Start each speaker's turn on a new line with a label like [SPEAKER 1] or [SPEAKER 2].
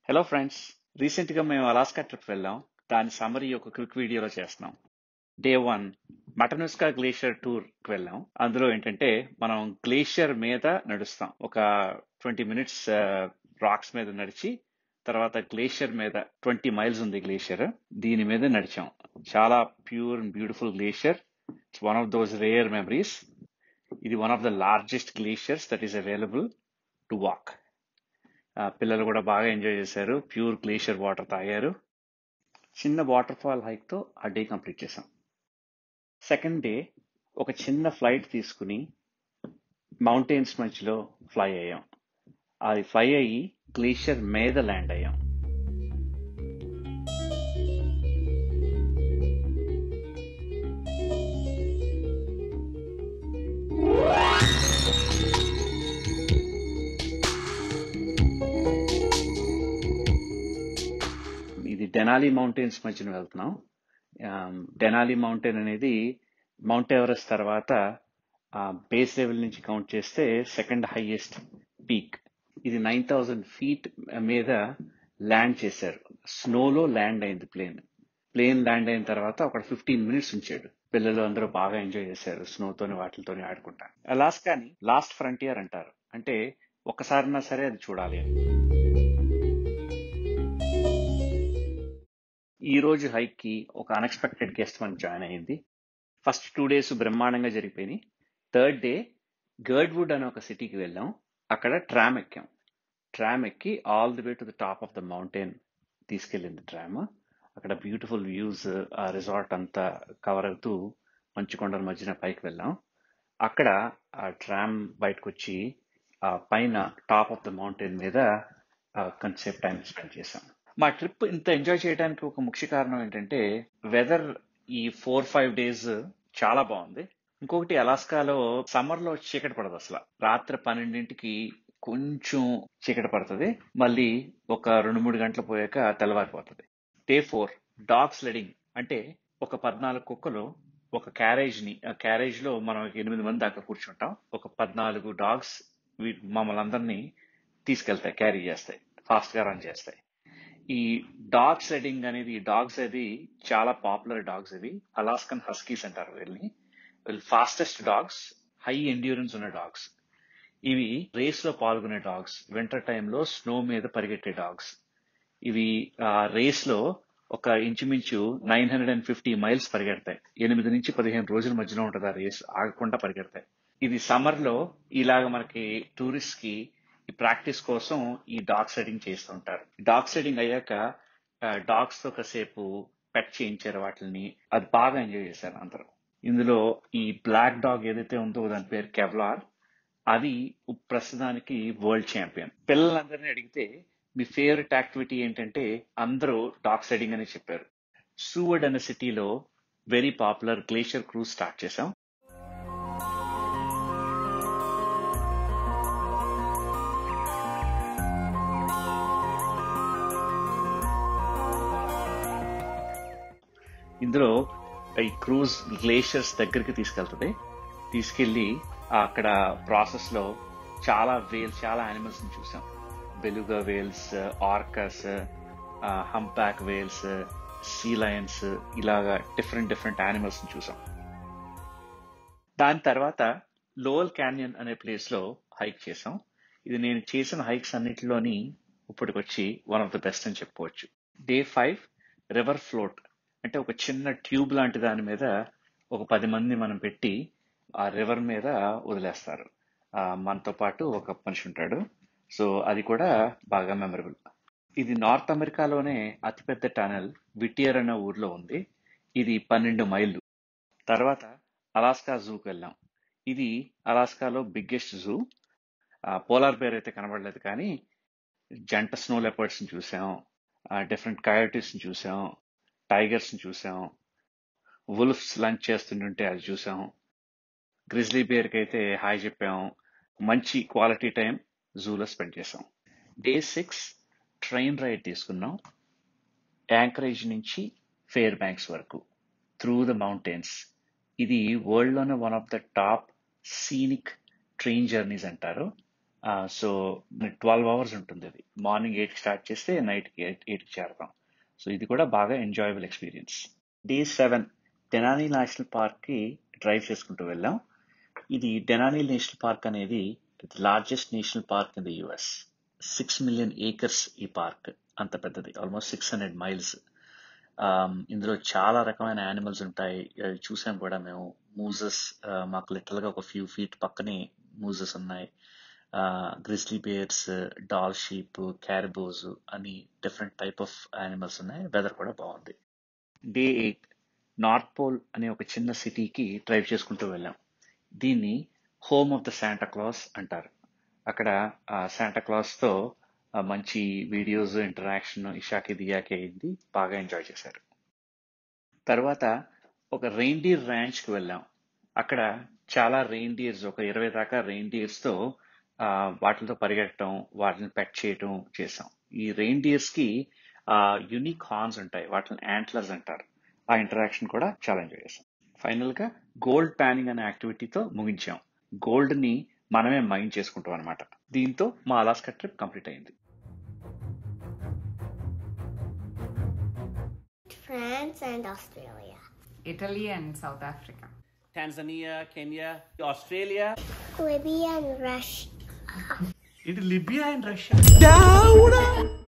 [SPEAKER 1] Hello friends recent గా మేము Alaska trip వెళ్ళాం దాని సమరీ ఒక క్విక్ వీడియోలో చేస్తున్నాం day one Matanuska glacier tour కి వెళ్ళాం అందులో ఏంటంటే మనం గ్లేషియర్ మీద నడుస్తాం ఒక ట్వంటీ మినిట్స్ రాక్స్ మీద నడిచి తర్వాత గ్లేషియర్ మీద ట్వంటీ మైల్స్ ఉంది గ్లేషియర్ దీని మీద నడిచాం చాలా pure and beautiful glacier it's one of those rarer memories ఇది one of the largest glaciers that is available to walk పిల్లలు కూడా బాగా ఎంజాయ్ చేశారు ప్యూర్ గ్లేషియర్ వాటర్ తాగారు చిన్న వాటర్ ఫాల్ హైక్ తో ఆ డే కంప్లీట్ చేసాం సెకండ్ డే ఒక చిన్న ఫ్లైట్ తీసుకుని మౌంటైన్స్ మధ్యలో ఫ్లై అయ్యాం అది ఫ్లై అయ్యి గ్లేషియర్ మీద ల్యాండ్ అయ్యాం ఇది డెనాలి మౌంటైన్స్ మధ్యన వెళ్తున్నాం డెనాలి మౌంటైన్ అనేది మౌంట్ ఎవరెస్ట్ తర్వాత బేస్ లెవెల్ నుంచి కౌంట్ చేస్తే సెకండ్ హైయెస్ట్ పీక్ ఇది నైన్ థౌజండ్ ఫీట్ మీద ల్యాండ్ చేశారు స్నోలో ల్యాండ్ అయింది ప్లేన్ ప్లేన్ ల్యాండ్ అయిన తర్వాత ఒక ఫిఫ్టీన్ మినిట్స్ ఉంచాడు పిల్లలు అందరూ బాగా ఎంజాయ్ చేశారు స్నోతోని వాటితోని ఆడుకుంటా అలాస్కాని లాస్ట్ ఫ్రంటియర్ అంటారు అంటే ఒక్కసారైనా సరే అది చూడాలి అని ఈ రోజు హైక్ కి ఒక అన్ఎక్స్పెక్టెడ్ గెస్ట్ మనకి జాయిన్ అయ్యింది ఫస్ట్ టూ డేస్ బ్రహ్మాండంగా జరిగిపోయినాయి థర్డ్ డే గర్డ్వుడ్ అనే ఒక సిటీకి వెళ్ళాం అక్కడ ట్రామ్ ఎక్కాం ట్రామ్ ఎక్కి all the way to the top of the mountain తీసుకెళ్ళింది ట్రామ్ అక్కడ బ్యూటిఫుల్ వ్యూస్ ఆ రిసార్ట్ అంతా కవర్ అవుతూ మంచు కొండల మధ్యన పైకి వెళ్ళాం అక్కడ ఆ ట్రామ్ బయటకు వచ్చి ఆ పైన టాప్ ఆఫ్ ద మౌంటైన్ మీద కొంతసేపు టైం స్పెండ్ చేశాం మా ట్రిప్ ఇంత ఎంజాయ్ చేయడానికి ఒక ముఖ్య కారణం ఏంటంటే వెదర్ ఈ ఫోర్ ఫైవ్ డేస్ చాలా బాగుంది ఇంకొకటి అలాస్కాలో సమ్మర్ లో చీకటి పడదు అసలు రాత్రి పన్నెండింటికి కొంచెం చీకటి పడుతుంది మళ్ళీ ఒక రెండు మూడు గంటలు పోయాక తెల్లవారిపోతుంది డే ఫోర్ డాగ్ స్లెడింగ్ అంటే ఒక పద్నాలుగు కుక్కలు ఒక క్యారేజ్ ని ఆ క్యారేజ్ లో మనం ఎనిమిది మంది దాకా కూర్చుంటాం ఒక పద్నాలుగు డాగ్స్ మమ్మల్ని అందరినీ తీసుకెళ్తాయి క్యారీ చేస్తాయి ఫాస్ట్ గా రన్ చేస్తాయి ఈ డాగ్ స్లెడింగ్ అనేది ఈ డాగ్స్ అది చాలా పాపులర్ డాగ్స్ ఇవి అలాస్కన్ హస్కీస్ అంటారు వీళ్ళని వీళ్ళు ఫాస్టెస్ట్ డాగ్స్ హై ఎండ్యూరెన్స్ ఉన్న డాగ్స్ ఇవి రేస్ లో పాల్గొనే డాగ్స్ వింటర్ టైంలో స్నో మీద పరిగెట్టే డాగ్స్ ఇవి ఆ రేస్ లో ఒక ఇంచుమించు nine hundred and fifty miles పరిగెడతాయి ఎనిమిది నుంచి పదిహేను రోజుల మధ్యలో ఉంటుంది ఆ రేస్ ఆగకుండా పరిగెడతాయి ఇది సమ్మర్ లో ఇలాగ మనకి టూరిస్ట్ కి ఈ ప్రాక్టీస్ కోసం ఈ డాగ్ సెట్టింగ్ చేస్తుంటారు డాగ్ సెట్టింగ్ అయ్యాక డాగ్స్ తో కాసేపు పెట్ చేయించారు వాటిని అది బాగా ఎంజాయ్ చేశారు అందరూ ఇందులో ఈ బ్లాక్ డాగ్ ఏదైతే ఉందో దాని పేరు కెవ్లార్ అది ప్రస్తుతానికి వరల్డ్ ఛాంపియన్ పిల్లలందరినీ అడిగితే మీ ఫేవరెట్ యాక్టివిటీ ఏంటంటే అందరూ డాగ్ సెట్టింగ్ అని చెప్పారు సూవర్డ్ అనే సిటీలో very popular glacier cruise start చేశాం ఇందులో ఈ క్రూజ్ గ్లేషియర్స్ దగ్గరికి తీసుకెళ్తుంది తీసుకెళ్లి అక్కడ ప్రాసెస్ లో చాలా వేల్స్ చాలా యానిమల్స్ ని చూసాం beluga whales orcas humpback whales sea lions ఇలాగా డిఫరెంట్ డిఫరెంట్ యానిమల్స్ ని చూసాం దాని తర్వాత లోవల్ క్యాన్యన్ అనే ప్లేస్ లో హైక్ చేసాం ఇది నేను చేసిన హైక్స్ అన్నిటిలోని ఇప్పటికొచ్చి వన్ ఆఫ్ ద బెస్ట్ అని చెప్పుకోవచ్చు డే ఫైవ్ రివర్ ఫ్లోట్ అంటే ఒక చిన్న ట్యూబ్ లాంటి దాని మీద ఒక పది మంది మనం పెట్టి ఆ రివర్ మీద వదిలేస్తారు మనతో పాటు ఒక మనిషి ఉంటాడు సో అది కూడా బాగా మెమరబుల్ ఇది నార్త్ అమెరికాలోనే అతిపెద్ద టనల్ విటియర్ అనే ఊర్లో ఉంది ఇది పన్నెండు మైళ్ళు తర్వాత అలాస్కా జూకి వెళ్ళాం ఇది అలాస్కాలో బిగ్గెస్ట్ జూ పోలార్ బేర్ అయితే కనబడలేదు కానీ జంట స్నో లెపర్డ్స్ ని చూసాం డిఫరెంట్ కయోటిస్ ని చూసాం టైగర్స్ ని చూసాం వుల్ఫ్స్ లంచ్ చేస్తుంటుంటే అది చూసాం గ్రిజ్లీ బేర్కి అయితే హాయ్ చెప్పాం మంచి క్వాలిటీ టైం జూలో స్పెండ్ చేసాం డే సిక్స్ ట్రైన్ రైడ్ తీసుకున్నాం యాంకరేజ్ నుంచి ఫేర్ బ్యాంక్స్ వరకు త్రూ ద మౌంటైన్స్ ఇది వరల్డ్ లోనే one of the top scenic train journeys అంటారు సో ట్వెల్వ్ అవర్స్ ఉంటుంది అది మార్నింగ్ ఎయిట్కి స్టార్ట్ చేస్తే నైట్కి ఎయిట్ ఎయిట్కి చేరతాం సో ఇది కూడా బాగా enjoyable experience day seven Denali national పార్క్కి డ్రైవ్ చేసుకుంటూ వెళ్ళాం ఇది డెనానీ నేషనల్ పార్క్ అనేది largest national park in the US six million acres ఈ పార్క్ అంత పెద్దది ఆల్మోస్ట్ సిక్స్ హండ్రెడ్ మైల్స్ ఇందులో చాలా రకమైన యానిమల్స్ ఉంటాయి అవి చూసాం కూడా మేము మూజెస్ మాకు లిటరల్ గా ఒక ఫ్యూ ఫీట్ పక్కనే మూజెస్ ఉన్నాయి grizzly bears Dall sheep caribous అని డిఫరెంట్ టైప్ ఆఫ్ యానిమల్స్ ఉన్నాయి వెదర్ కూడా బాగుంది డే ఎయిట్ నార్త్ పోల్ అనే ఒక చిన్న సిటీకి డ్రైవ్ చేసుకుంటూ వెళ్ళాం దీన్ని home of the Santa Claus అంటారు అక్కడ శాంటా క్లాస్తో మంచి వీడియోస్ ఇంటరాక్షన్ ఇషాకి దియాకి అయింది బాగా ఎంజాయ్ చేశారు తర్వాత ఒక రెయిన్డీర్ ర్యాంచ్కి వెళ్ళాం అక్కడ చాలా రెయిన్డీర్స్ ఒక ఇరవై దాకా రెయిన్డీర్స్తో వాటితో పరిగెట్టడం వాటిని పెట్ చేయటం చేసాం ఈ రెయిన్డీర్స్కి యునిక్ హార్న్స్ ఉంటాయి వాటిని యాంట్లర్స్ అంటారు ఆ ఇంటరాక్షన్ కూడా చాలా ఎంజాయ్ చేసాం ఫైనల్గా గోల్డ్ ప్యానింగ్ అనే యాక్టివిటీతో ముగించాం గోల్డ్ని మనమే మైండ్ చేసుకుంటాం అనమాట దీంతో మా అలాస్కా ట్రిప్ కంప్లీట్ అయింది
[SPEAKER 2] France and Australia.
[SPEAKER 3] Italy and South Africa.
[SPEAKER 4] Tanzania, Kenya, Australia.
[SPEAKER 2] Libya and Russia.
[SPEAKER 4] It Libya and Russia.